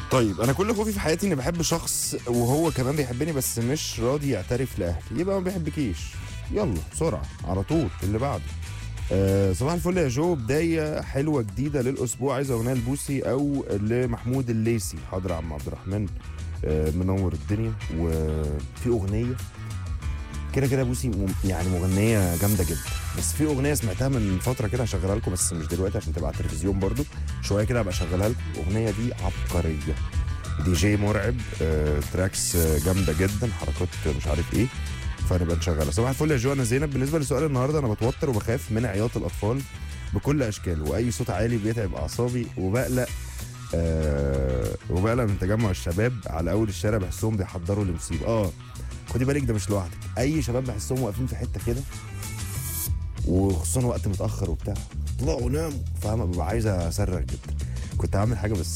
طيب انا كل خوفي في حياتي اني بحب شخص وهو كمان بيحبني بس مش راضي يعترف لاهلي يبقى ما بيحبكيش يلا بسرعه على طول اللي بعده آه صباح الفل يا جو بدايه حلوه جديده للاسبوع عايز اغنيه لبوسي او لمحمود الليسي حاضر يا عم عبد الرحمن آه منور الدنيا وفي اغنيه كده كده بوسي م- يعني مغنيه جامده جدا بس في اغنيه سمعتها من فتره كده هشغلها لكم بس مش دلوقتي عشان تبقى على التلفزيون برضو شويه كده هبقى اشغلها لكم الاغنيه دي عبقريه دي جي مرعب آه، تراكس آه، جامده جدا حركات مش عارف ايه فنبقى نشغلها صباح الفل يا جو انا زينب بالنسبه لسؤال النهارده انا بتوتر وبخاف من عياط الاطفال بكل اشكاله واي صوت عالي بيتعب اعصابي وبقلق آه وبقلق من تجمع الشباب على اول الشارع بحسهم بيحضروا لمصيبه اه خدي بالك ده مش لوحدك اي شباب بحسهم واقفين في حته كده وخصوصا وقت متاخر وبتاع طلعوا ناموا فاهمه ببقى عايز اصرخ جدا كنت هعمل حاجه بس